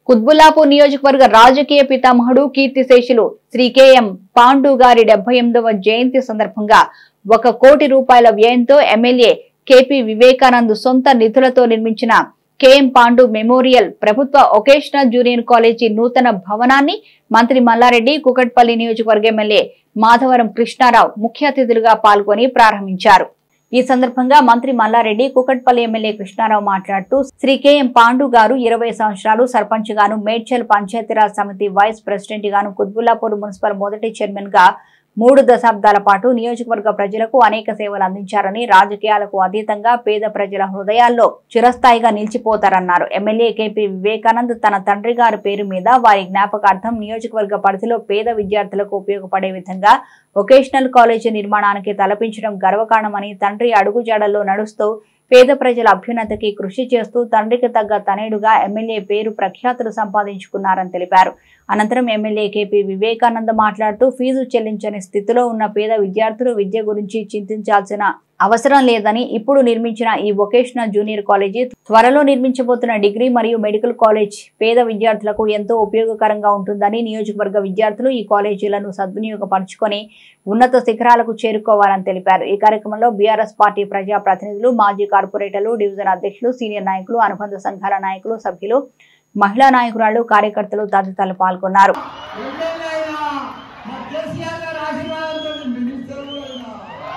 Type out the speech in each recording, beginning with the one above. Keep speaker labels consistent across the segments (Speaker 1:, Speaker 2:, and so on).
Speaker 1: కుత్బుల్లాపూర్ నియోజకవర్గ రాజకీయ పితామహుడు కీర్తిశేషులు శ్రీ కెఎం పాండు గారి డెబ్బై ఎనిమిదవ జయంతి సందర్భంగా ఒక కోటి రూపాయల వ్యయంతో ఎమ్మెల్యే కెపి వివేకానంద్ సొంత నిధులతో నిర్మించిన కెఎం పాండు మెమోరియల్ ప్రభుత్వ ఒకేషనల్ జూనియర్ కాలేజీ నూతన భవనాన్ని మంత్రి మల్లారెడ్డి కుకట్పల్లి నియోజకవర్గ ఎమ్మెల్యే మాధవరం కృష్ణారావు ముఖ్య అతిథులుగా పాల్గొని ప్రారంభించారు ఈ సందర్భంగా మంత్రి మల్లారెడ్డి కుకట్పల్లి ఎమ్మెల్యే కృష్ణారావు మాట్లాడుతూ శ్రీ కెఎం పాండు గారు ఇరవై సంవత్సరాలు సర్పంచ్ గాను మేడ్చల్ పంచాయతీరాజ్ సమితి వైస్ ప్రెసిడెంట్ గాను కుత్బుల్లాపూర్ మున్సిపల్ మొదటి చైర్మన్ గా మూడు దశాబ్దాల పాటు నియోజకవర్గ ప్రజలకు అనేక సేవలు అందించారని రాజకీయాలకు అతీతంగా పేద ప్రజల హృదయాల్లో చిరస్థాయిగా నిలిచిపోతారన్నారు ఎమ్మెల్యే కేపీ వివేకానంద్ తన తండ్రి గారి పేరు మీద వారి జ్ఞాపకార్థం నియోజకవర్గ పరిధిలో పేద విద్యార్థులకు ఉపయోగపడే విధంగా వొకేషనల్ కాలేజీ నిర్మాణానికి తలపించడం గర్వకారణమని తండ్రి అడుగుజాడల్లో నడుస్తూ పేద ప్రజల అభ్యున్నతికి కృషి చేస్తూ తండ్రికి తగ్గ తనయుడుగా ఎమ్మెల్యే పేరు ప్రఖ్యాతులు సంపాదించుకున్నారని తెలిపారు అనంతరం ఎమ్మెల్యే కేపీ వివేకానంద మాట్లాడుతూ ఫీజు చెల్లించని స్థితిలో ఉన్న పేద విద్యార్థులు విద్య గురించి చింతించాల్సిన అవసరం లేదని ఇప్పుడు నిర్మించిన ఈ వొకేషనల్ జూనియర్ కాలేజీ త్వరలో నిర్మించబోతున్న డిగ్రీ మరియు మెడికల్ కాలేజ్ పేద విద్యార్థులకు ఎంతో ఉపయోగకరంగా ఉంటుందని నియోజకవర్గ విద్యార్థులు ఈ కాలేజీలను సద్వినియోగపరుచుకొని ఉన్నత శిఖరాలకు చేరుకోవాలని తెలిపారు ఈ కార్యక్రమంలో బీఆర్ఎస్ పార్టీ ప్రజా ప్రతినిధులు మాజీ కార్పొరేటర్లు డివిజన్ అధ్యక్షులు సీనియర్ నాయకులు అనుబంధ సంఘాల నాయకులు సభ్యులు మహిళా నాయకురాలు కార్యకర్తలు తదితరులు పాల్గొన్నారు
Speaker 2: ఎమ్మెల్యేనా మా కేసీఆర్ గారి ఆశీర్వాదంతో మినిస్టర్ కూడా అయినా.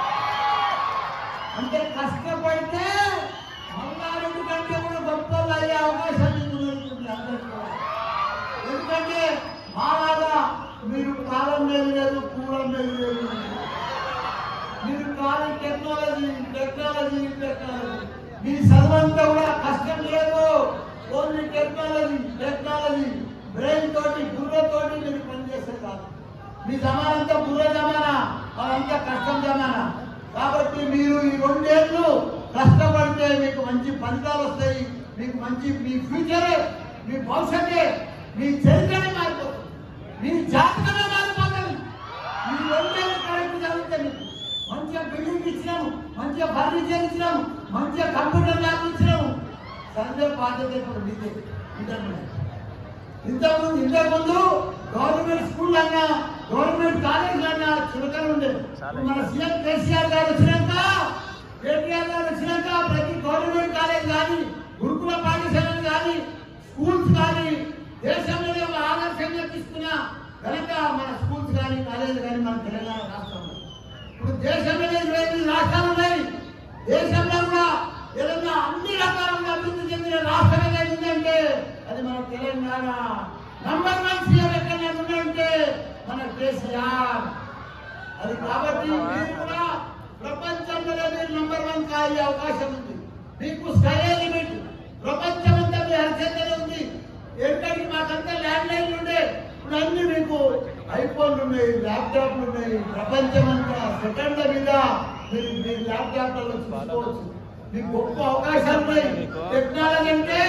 Speaker 2: అంటే కష్టపడితే మల్లారెడ్డి కంటే కూడా గొప్ప అయ్యే అవకాశం మీకు దొరుకుతుంది అందరికీ కూడా. ఎందుకంటే మాలాగా మీరు కాలం లేదు లేదు కూడం లేదు లేదు మీరు కాలం టెక్నాలజీ టెక్నాలజీ టెక్నాలజీ మీ చదువంతా కూడా కష్టం లేదు ఓన్లీ టెక్నాలజీ టెక్నాలజీ బ్రెయిన్ తోటి బుర్ర తోటి మీరు పనిచేస్తే కాదు మీ జమానంతా బుర్ర జమానా అదంతా కష్టం జమానా కాబట్టి మీరు ఈ రెండేళ్ళు కష్టపడితే మీకు మంచి ఫలితాలు వస్తాయి మీకు మంచి మీ ఫ్యూచరే మీ భవిష్యత్తే మీ చరిత్రనే మారిపోతుంది మీ జాతకమే మారిపోతుంది ఈ రెండేళ్ళు కరెక్ట్ జరుగుతుంది మంచిగా బిల్డింగ్ ఇచ్చినాము మంచిగా ఫర్నిచర్ ఇచ్చినాము మంచిగా కంప్యూటర్ ల్యాబ్ ఇచ్చినాము సంజయ్ బాధ్యత ఇప్పుడు మీదే ఇంటర్మీడియట్ ఇంతకుముందు ఇంతకుముందు గవర్నమెంట్ స్కూల్ అన్నా గవర్నమెంట్ కాలేజ్ అన్నా చులకలు ఉండే ఇప్పుడు మన సీఎం కేసీఆర్ గారు వచ్చినాక కేటీఆర్ గారు వచ్చినాక ప్రతి గవర్నమెంట్ కాలేజ్ కానీ గురుకుల పాఠశాలలు కానీ స్కూల్స్ కానీ దేశంలోనే ఒక ఆదర్శంగా తీసుకున్న ఘనత మన స్కూల్స్ కానీ కాలేజీలు కానీ మన తెలంగాణ రాష్ట్రంలో ఇప్పుడు దేశంలో ఇరవై ఎనిమిది రాష్ట్రాలు ఉన్నాయి దేశంలో కూడా ఏదన్నా అన్ని రకాలుగా అభివృద్ధి చెందిన రాష్ట్రం ఏదైనా ఉందంటే అది మన తెలంగాణ నంబర్ వన్ సీఎం ఎక్కడ ఉందంటే మన కేసీఆర్ అది కాబట్టి మీరు కూడా ప్రపంచంలో మీరు నంబర్ వన్ కాయే అవకాశం ఉంది మీకు స్కై లిమిట్ ప్రపంచమంతా మీ అరచేతనే ఉంది ఎందుకంటే మాకంతా ల్యాండ్ లైన్ ఉండే ఇప్పుడు అన్ని మీకు ఐఫోన్లు ఉన్నాయి ల్యాప్టాప్లు ఉన్నాయి ప్రపంచమంతా సెకండ్ల మీద మీరు మీ ల్యాప్టాప్లలో చూసుకోవచ్చు మీకు గొప్ప అవకాశాలు ఉన్నాయి టెక్నాలజీ అంటే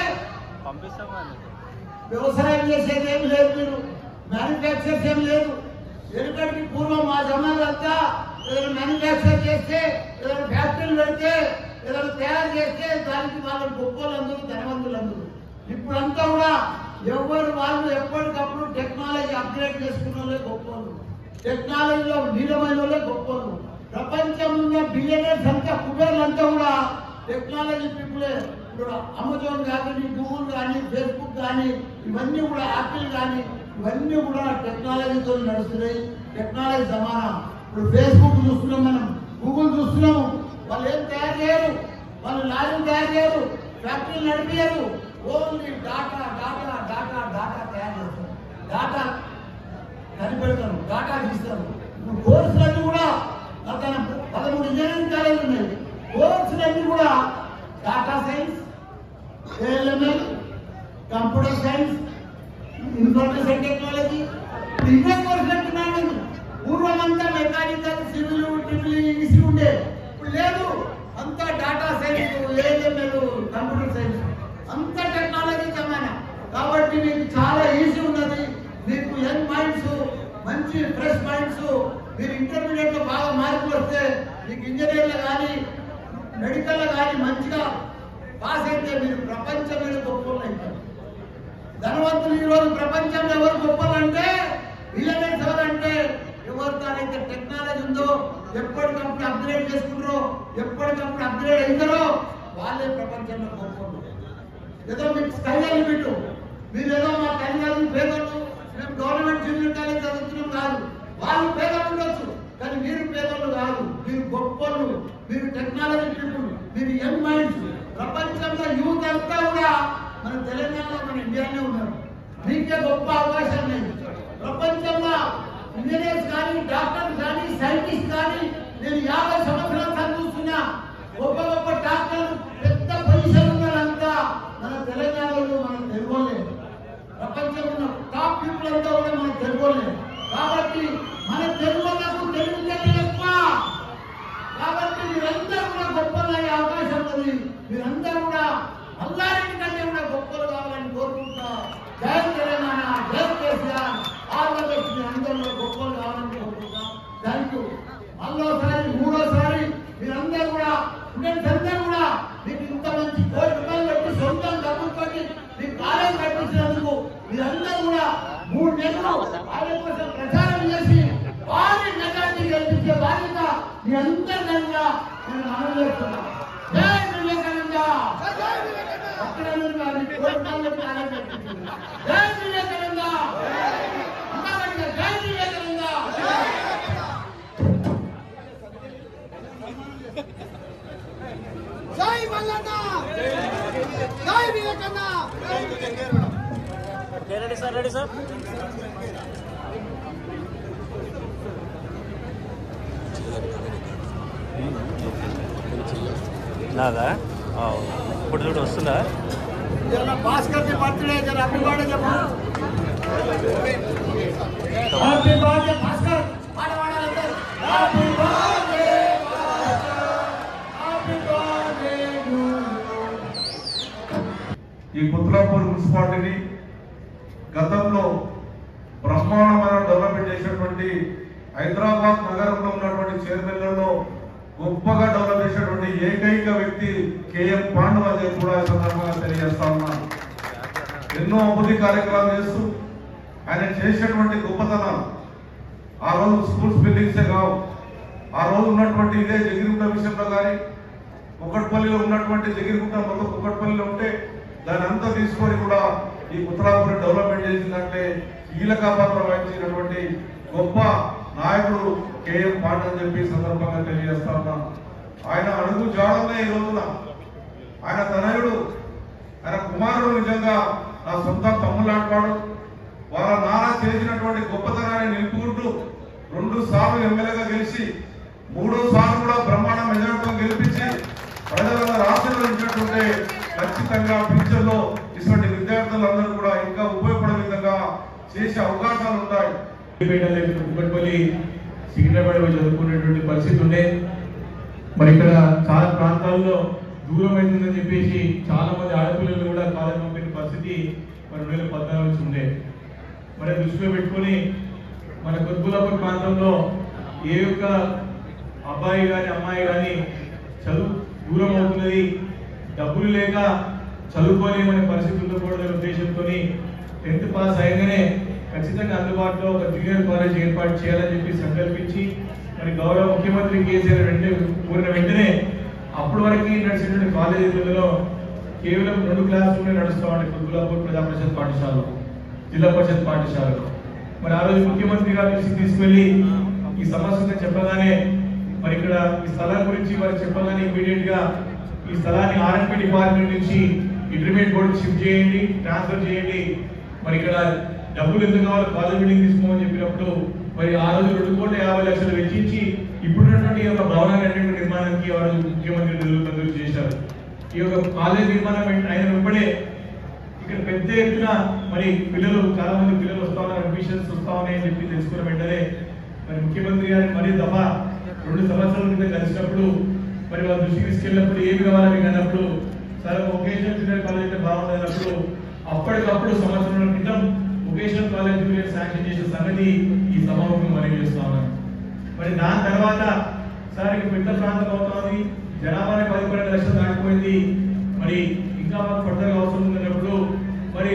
Speaker 2: వ్యవసాయం చేసేది ఏం లేదు మీరు మ్యానుఫ్యాక్చర్స్ ఏం లేదు ఎందుకంటే పూర్వం మా జమానాలు అంతా ఏదైనా మ్యానుఫ్యాక్చర్ చేస్తే ఏదైనా ఫ్యాక్టరీలు పెడితే ఏదైనా తయారు చేస్తే దానికి వాళ్ళని గొప్పలందరూ ధనవంతులందరూ ఇప్పుడంతా కూడా ఎవరు వాళ్ళు ఎప్పటికప్పుడు టెక్నాలజీ అప్గ్రేడ్ చేసుకున్న వాళ్ళే గొప్పలు టెక్నాలజీలో నీలమైన వాళ్ళే గొప్పలు ప్రపంచంలో బిలియనర్స్ అంతా కుబేర్లంతా కూడా టెక్నాలజీ పీపులే ఇప్పుడు అమెజాన్ కానీ గూగుల్ కానీ ఫేస్బుక్ కానీ ఇవన్నీ కూడా యాపిల్ కానీ ఇవన్నీ కూడా టెక్నాలజీతో నడుస్తున్నాయి టెక్నాలజీ సమానం ఇప్పుడు ఫేస్బుక్ చూస్తున్నాం మనం గూగుల్ చూస్తున్నాము వాళ్ళు ఏం తయారు చేయరు వాళ్ళు లారీలు తయారు చేయరు ఫ్యాక్టరీలు నడిపారు only data data data data తయారు చేస్తారు డాటా కనిపెడతారు డాటా తీస్తారు ఇప్పుడు కోర్సులన్నీ కూడా అతను పదమూడు ఇంజనీరింగ్ కాలేజీలు ఉన్నాయి కోర్సులన్నీ కూడా data science A I M L computer science information technology ఇవే కోర్సులు అంటున్నాను పూర్వం అంతా మెకానికల్ సివిల్ ట్రిపుల్ ఈసీ ఉండే ఇప్పుడు లేదు అంతా data science A I M L computer science అంత టెక్నాలజీ జమానా కాబట్టి మీకు చాలా ఈజీ ఉన్నది మీకు యంగ్ మైండ్స్ మంచి ఫ్రెష్ మైండ్స్ మీరు ఇంటర్మీడియట్ లో బాగా మార్కులు వస్తే మీకు ఇంజనీర్లు కానీ మెడికల్ కానీ మంచిగా పాస్ అయితే మీరు ప్రపంచమైన గొప్ప అవుతారు ధనవంతులు ఈ రోజు ప్రపంచంలో ఎవరు గొప్పలంటే బిలియనర్స్ ఎవరంటే ఎవరు దానైతే టెక్నాలజీ ఉందో ఎప్పటికప్పుడు అప్గ్రేడ్ చేసుకుంటారో ఎప్పటికప్పుడు అప్గ్రేడ్ అవుతారో వాళ్ళే ప్రపంచంలో గొప్పలు ఏదో మీకు స్కై లిమిట్ మీరు ఏదో మా తల్లిదండ్రులు పేదలు మేము గవర్నమెంట్ జూనియర్ కాలేజ్ చదువుతున్నాం కాదు వాళ్ళు పేదలు ఉండొచ్చు కానీ మీరు పేదలు కాదు మీరు గొప్పలు మీరు టెక్నాలజీ పీపుల్ మీరు యంగ్ మైండ్స్ ప్రపంచంలో యూత్ అంతా కూడా మన తెలంగాణలో మన ఇండియానే ఉన్నారు మీకే గొప్ప అవకాశం లేదు ప్రపంచంలో ఇంజనీర్స్ కానీ డాక్టర్స్ కానీ సైంటిస్ట్ కానీ నేను యాభై సంవత్సరాలు చదువుతున్నా గొప్ప గొప్ప డాక్టర్లు పెద్ద పొజిషన్ ఉన్నారంతా మన తెలంగాణలో మనం తెలుగోలేదు ప్రపంచంలో ఉన్న టాప్ పీపుల్ అంతా కూడా మనం తెలుగోలేదు కాబట్టి మన తెలుగులకు తెలుగు ఎక్కువ కాబట్టి మీరందరూ కూడా గొప్పలు అయ్యే అవకాశం ఉంది మీరందరూ కూడా అల్లారెడ్డి కంటే కూడా గొప్పలు కావాలని కోరుకుంటా జై తెలంగాణ జై కేసీఆర్ ఆంధ్రప్రదేశ్ మీరందరూ కూడా గొప్పలు కావాలని కోరుకుంటా థ్యాంక్ యూ మళ్ళోసారి మూడోసారి మీరందరూ కూడా స్టూడెంట్స్ అందరూ కూడా మీకు ఇంత మంచి కోటి రూపాయలు పెట్టి సొంతం డబ్బులు పెట్టి మీకు కాలేజ్ కట్టించినందుకు మీరందరూ కూడా మూడు నెలలు వాళ్ళ కోసం ప్రచారం చేసి వారి మెజార్టీ గెలిపించే బాధ్యత మీ అందరినీ కూడా నేను మనం చేస్తున్నా జై వివేకానంద అక్కడ నుండి వారిని కోటి రూపాయలు పెట్టి కాలేజ్ కట్టించింది జై వివేకానంద ఇంకా గట్టిగా జై వివేకానంద
Speaker 3: జై మల్లన్న జై Vivekanna
Speaker 4: ready sir ready sir నాదా ఆ, ఇప్పుడు చూడు వస్తుందా
Speaker 2: జర భాస్కర్ కి బర్త్డే జర హ్యాపీ బర్త్డే చెప్పు హ్యాపీ బర్త్డే భాస్కర్ పాట పాడాలందరూ హ్యాపీ బర్త్డే హ్యాపీ బర్త్డే
Speaker 5: ఈ కుత్లాపూర్ మున్సిపాలిటీని గతంలో బ్రహ్మాండమైన డెవలప్మెంట్ చేసినటువంటి హైదరాబాద్ నగరంలో ఉన్నటువంటి చైర్మన్లలో గొప్పగా డెవలప్ చేసినటువంటి ఏకైక వ్యక్తి కేఎం పాండు అని చెప్పి కూడా ఈ సందర్భంగా తెలియజేస్తా ఉన్నాను ఎన్నో అభివృద్ధి కార్యక్రమాలు చేస్తూ ఆయన చేసినటువంటి గొప్పతనాలు ఆ రోజు స్కూల్స్ బిల్డింగ్సే కావు ఆ రోజు ఉన్నటువంటి ఇదే జగిరిగుంట విషయంలో కానీ కుక్కట్పల్లిలో ఉన్నటువంటి జగిరిగుంట మొత్తం కుక్కట్పల్లిలో ఉంటే దాన్ని అంతా తీసుకొని కూడా ఈ ఉత్తరాపురం డెవలప్మెంట్ చేసిందంటే కీలక పాత్ర వహించినటువంటి గొప్ప నాయకుడు కేఎం పాట్ అని చెప్పి ఈ సందర్భంగా తెలియజేస్తా ఉన్నాను ఆయన అడుగు జాడలే ఈ రోజున ఆయన తనయుడు ఆయన కుమారుడు నిజంగా నా సొంత తమ్ములాంటివాడు వాళ్ళ నాన్న చేసినటువంటి గొప్పతనాన్ని నిలుపుకుంటూ రెండు సార్లు ఎమ్మెల్యేగా గెలిచి మూడో సార్లు కూడా బ్రహ్మాండ మెజార్టీతో గెలిపించి ప్రజలందరూ ఆశీర్వదించినట్టుంటే ఖచ్చితంగా ఫ్యూచర్ లో ఇటువంటి విద్యార్థులందరూ కూడా ఇంకా ఉపయోగపడే విధంగా చేసే అవకాశాలు ఉంటాయి
Speaker 6: పేటలో కుక్కట్పల్లి సికింద్రాబాద్ పోయి చదువుకునేటువంటి పరిస్థితి ఉండే మరి ఇక్కడ చాలా ప్రాంతాల్లో దూరం అవుతుందని చెప్పేసి చాలా మంది ఆడపిల్లలు కూడా కాలేజ్ పంపిన పరిస్థితి మరి రెండు వేల పద్నాలుగు నుంచి ఉండే మరి అది దృష్టిలో పెట్టుకొని మన కొద్బులాపూర్ ప్రాంతంలో ఏ యొక్క అబ్బాయి కానీ అమ్మాయి కానీ చదువు దూరం అవుతున్నది డబ్బులు లేక చదువుకోలేమనే పరిస్థితి ఉండకూడదనే ఉద్దేశంతో టెన్త్ పాస్ అయ్యగానే ఖచ్చితంగా అందుబాటులో ఒక జూనియర్ కాలేజ్ ఏర్పాటు చేయాలని చెప్పి సంకల్పించి మరి గౌరవ ముఖ్యమంత్రి కేసీఆర్ వెంటనే కోరిన వెంటనే అప్పటి వరకు నడిచినటువంటి కాలేజీలలో కేవలం రెండు క్లాసులు నడుస్తూ ఉంటాయి కుతులాపూర్ ప్రజా పరిషత్ పాఠశాలలో జిల్లా పరిషత్ పాఠశాలలో మరి ఆ రోజు ముఖ్యమంత్రి గారి దృష్టికి తీసుకెళ్లి ఈ సమస్యను చెప్పగానే మరి ఇక్కడ ఈ స్థలం గురించి వారు చెప్పగానే ఇమీడియట్ గా ఈ స్థలాన్ని ఆర్ఎంపీ డిపార్ట్మెంట్ నుంచి ఇంటర్మీడియట్ బోర్డు షిఫ్ట్ చేయండి ట్రాన్స్ఫర్ చేయండి మరి ఇక్కడ డబ్బులు ఎందుకు కావాలి కాలేజ్ బిల్డింగ్ తీసుకోమని చెప్పినప్పుడు మరి ఆ రోజు రెండు కోట్ల యాభై లక్షలు వెచ్చించి ఇప్పుడున్నటువంటి ఈ యొక్క భవనాన్ని అన్నింటి నిర్మాణానికి ఆ రోజు ముఖ్యమంత్రి నిధులు మంజూరు చేశారు ఈ యొక్క కాలేజ్ నిర్మాణం అయిన వెంబడే ఇక్కడ పెద్ద ఎత్తున మరి పిల్లలు చాలా మంది పిల్లలు వస్తా ఉన్నారు అడ్మిషన్స్ వస్తా ఉన్నాయని చెప్పి తెలుసుకున్న వెంటనే మరి ముఖ్యమంత్రి గారిని మరీ దఫా రెండు సంవత్సరాల క్రితం కలిసినప్పుడు మరి వాళ్ళ దృష్టికి తీసుకెళ్ళినప్పుడు ఏమి కావాలి మీకు అన్నప్పుడు సరే వొకేషనల్ జూనియర్ కాలేజ్ అయితే బాగుంది అన్నప్పుడు అప్పటికప్పుడు సంవత్సరం క్రితం వొకేషనల్ కాలేజ్ జూనియర్ శాంక్షన్ చేసిన సంగతి ఈ సమావేశం మనవి చేస్తా ఉన్నాను మరి దాని తర్వాత సార్ ఇక పెద్ద ప్రాంతం అవుతుంది జనాభానే పది పన్నెండు లక్షలు దాటిపోయింది మరి ఇంకా మాకు ఫర్దర్ అవసరం ఉన్నప్పుడు మరి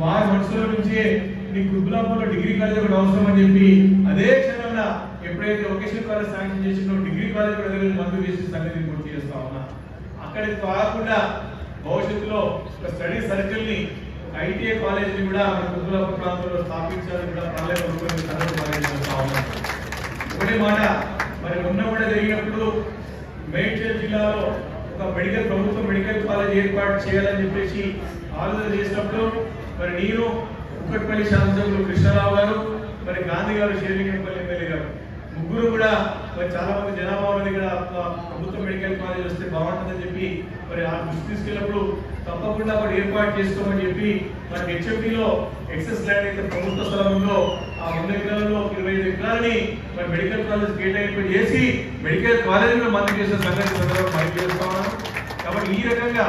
Speaker 6: వారి మనసులో నుంచే నీకు కుర్బులాపూర్లో డిగ్రీ కాలేజ్ ఒకటి అవసరం అని చెప్పి అదే క్షణంలో ఎప్పుడైతే వొకేషనల్ కాలేజ్ శాంక్షన్ చేసినో డిగ్రీ కాలేజ్ కూడా అదే మందు వేసి సంగతి పూర్తి చేస్తా ఉన్నా అక్కడికి కాకుండా భవిష్యత్తులో ఒక స్టడీ సర్కిల్ ని ఐటీఐ కాలేజ్ ని కూడా మన కుర్బులాపూర్ ప్రాంతంలో స్థాపించాలని కూడా ప్రణాళిక రూపొందించి సంగతి పరిగణిస్తా ఉన్నాం ఒకటే మాట మరి మొన్న కూడా జరిగినప్పుడు మేడ్చల్ జిల్లాలో ఒక మెడికల్ ప్రభుత్వ మెడికల్ కాలేజ్ ఏర్పాటు చేయాలని చెప్పేసి ఆలోచన చేసినప్పుడు మరి నేను కుక్కట్పల్లి శాసనసభ్యులు కృష్ణారావు గారు మరి గాంధీ గారు షేరింగంపల్లి ఎమ్మెల్యే గారు ముగ్గురు కూడా మరి చాలా మంది జనాభా ఉన్నది ఇక్కడ ఒక ప్రభుత్వ మెడికల్ కాలేజ్ వస్తే బాగుంటుందని చెప్పి మరి ఆ దృష్టి తీసుకెళ్ళినప్పుడు తప్పకుండా ఒకటి ఏర్పాటు చేసుకోమని చెప్పి మరి హెచ్ఎండిలో ఎక్సెస్ ల్యాండ్ అయితే ప్రభుత్వ స్థలం ఉందో ఆ వంద ఎకరాలలో ఇరవై ఐదు ఎకరాలని మరి మెడికల్ కాలేజ్ కేటాయింపు చేసి మెడికల్ కాలేజీలో మంది చేసిన సంగతి సందర్భంగా మనం చేస్తా ఉన్నాం కాబట్టి ఈ రకంగా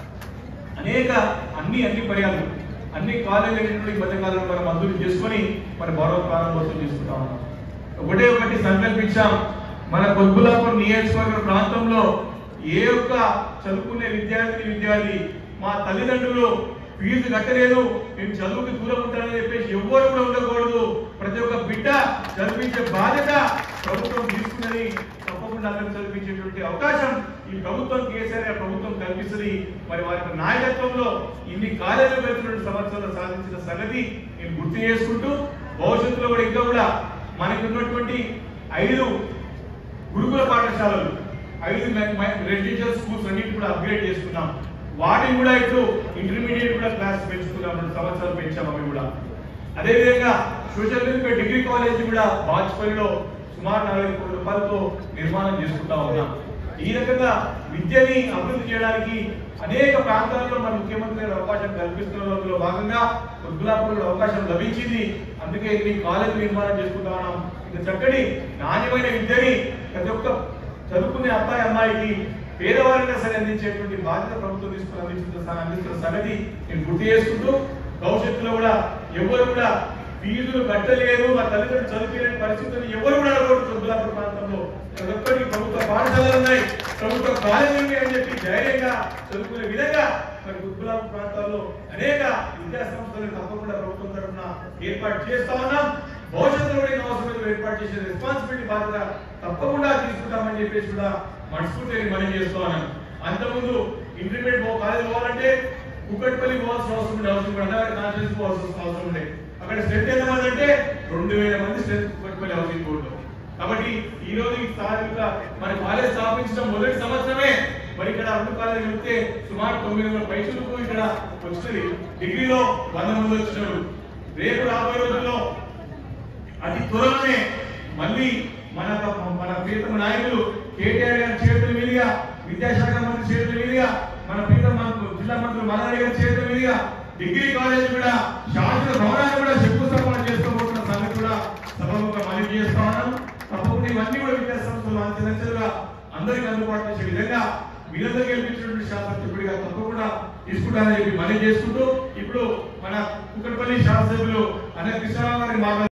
Speaker 6: అనేక అన్ని అన్ని పర్యాలు అన్ని కాలేజీలు ఈ మధ్యకాలంలో మనం మంజూరు చేసుకొని మన గౌరవ ప్రారంభోత్సవం చేసుకుంటా ఉన్నాం ఒకటే ఒకటి సంకల్పించాం మన కొద్బులాపూర్ నియోజకవర్గ ప్రాంతంలో ఏ ఒక్క చదువుకునే విద్యార్థి విద్యార్థి మా తల్లిదండ్రులు ఫీజు కట్టలేదు మేము చదువుకి దూరం ఉంటారని చెప్పేసి ఎవ్వరు కూడా ఉండకూడదు ప్రతి ఒక్క బిడ్డ చదివించే బాధ్యత ప్రభుత్వం తీసుకున్నది తప్పకుండా అందరూ చదివించేటువంటి అవకాశం ఈ ప్రభుత్వం కేసీఆర్ గారి ప్రభుత్వం కల్పిస్తుంది మరి వారి యొక్క నాయకత్వంలో ఇన్ని కాలేజీలు పెడుతున్న సంవత్సరాలు సాధించిన సంగతి నేను గుర్తు చేసుకుంటూ భవిష్యత్తులో కూడా ఇంకా కూడా మనకి ఉన్నటువంటి ఐదు గురుకుల పాఠశాలలు ఐదు రెసిడెన్షియల్ స్కూల్స్ అన్నిటి కూడా అప్గ్రేడ్ చేసుకున్నాం వాటిని కూడా ఇప్పుడు ఇంటర్మీడియట్ కూడా క్లాస్ పెంచుకున్నాం రెండు సంవత్సరాలు పెంచాము అవి కూడా అదేవిధంగా సోషల్ వెల్ఫేర్ డిగ్రీ కాలేజ్ కూడా బాజ్పల్లిలో సుమారు నలభై కోట్ల రూపాయలతో నిర్మాణం చేసుకుంటా ఉన్నాం ఈ రకంగా విద్యని అభివృద్ధి చేయడానికి అనేక ప్రాంతాల్లో మన ముఖ్యమంత్రి గారు అవకాశం కల్పిస్తున్న భాగంగా గుర్గులాపూర్లో అవకాశం లభించింది అందుకే ఈ కాలేజ్ నిర్మాణం చేసుకుంటా ఉన్నాం ఇంత చక్కటి నాణ్యమైన విద్యని ప్రతి ఒక్క చదువుకునే అబ్బాయి అమ్మాయికి పేదవారైనా సరే అందించేటువంటి బాధ్యత ప్రభుత్వం తీసుకుని అందించిన అందిస్తున్న సంగతి నేను గుర్తు చేసుకుంటూ భవిష్యత్తులో కూడా ఎవరు కూడా ఫీజులు కట్టలేదు మా తల్లిదండ్రులు చదువుకోలేని పరిస్థితులు ఎవరు కూడా అడగకూడదు చుంబులాపూర్ ప్రాంతంలో ప్రతి ఒక్కరికి ప్రభుత్వ పాఠశాలలు ఉన్నాయి ప్రభుత్వ కాలేజీలు ఉన్నాయి అని చెప్పి ధైర్యంగా చదువుకునే విధంగా మరి గుర్గులాపూర్ ప్రాంతాల్లో అనేక విద్యా సంస్థలు తప్పకుండా ప్రభుత్వం తరఫున ఏర్పాటు చేస్తా ఉన్నాం భవిష్యత్తులో కూడా ఎన్నో అవసరమైతే ఏర్పాటు చేసే రెస్పాన్సిబిలిటీ బాధ్యత తప్పకుండా తీసుకుంటామని చెప్పేసి కూడా మనస్ఫూర్తిగా మనం చేస్తూ ఉన్నాం అంతకుముందు ఇంటర్మీడియట్ పో- కాలేజ్ పోవాలంటే కుక్కట్పల్లి పోవాల్సిన అవసరం ఉండే అవసరం కూడా అన్నగారి కాన్ఫరెన్స్ పోవాల్సిన అవసరం ఉండే అక్కడ స్ట్రెంత్ ఎంతమంది అంటే రెండు వేల మంది స్ట్రెంత్ కుక్కట్పల్లి హౌసింగ్ బోర్డు కాబట్టి ఈ రోజు ఈ స్థానిక మన కాలేజ్ స్థాపించడం మొదటి సంవత్సరమే మరి ఇక్కడ రెండు కాలేజీలు వెళ్తే సుమారు తొమ్మిది వందల పైసలకు ఇక్కడ వచ్చింది డిగ్రీలో వంద మంది వచ్చినారు రేపు రాబోయే రోజుల్లో అతి త్వరలోనే మళ్ళీ మన మన ప్రీతమ నాయకులు కేటీఆర్ గారి చేతుల మీదుగా విద్యాశాఖ మంత్రి చేతుల మీదుగా మన ప్రీతమ మంత్రులు జిల్లా మంత్రులు మల్లారెడ్డి గారి చేతుల మీదుగా డిగ్రీ కాలేజ్ కూడా శాసన భవనాన్ని కూడా శంకుస్థాపన చేసుకోబోతున్న సంగతి కూడా సభముగా మనవి చేస్తా ఉన్నాం తప్పకుండా ఇవన్నీ కూడా విద్యా సంస్థలు అంచెలంచెలుగా అందరికీ అందుబాటులో వచ్చే విధంగా మీరందరూ గెలిపించినటువంటి శాసనసభ్యుడిగా తప్పకుండా తీసుకుంటారని చెప్పి మనవి చేసుకుంటూ ఇప్పుడు మన కుక్కడపల్లి శాసనసభ్యులు అనే కృష్ణరావు గారి మాట్లాడు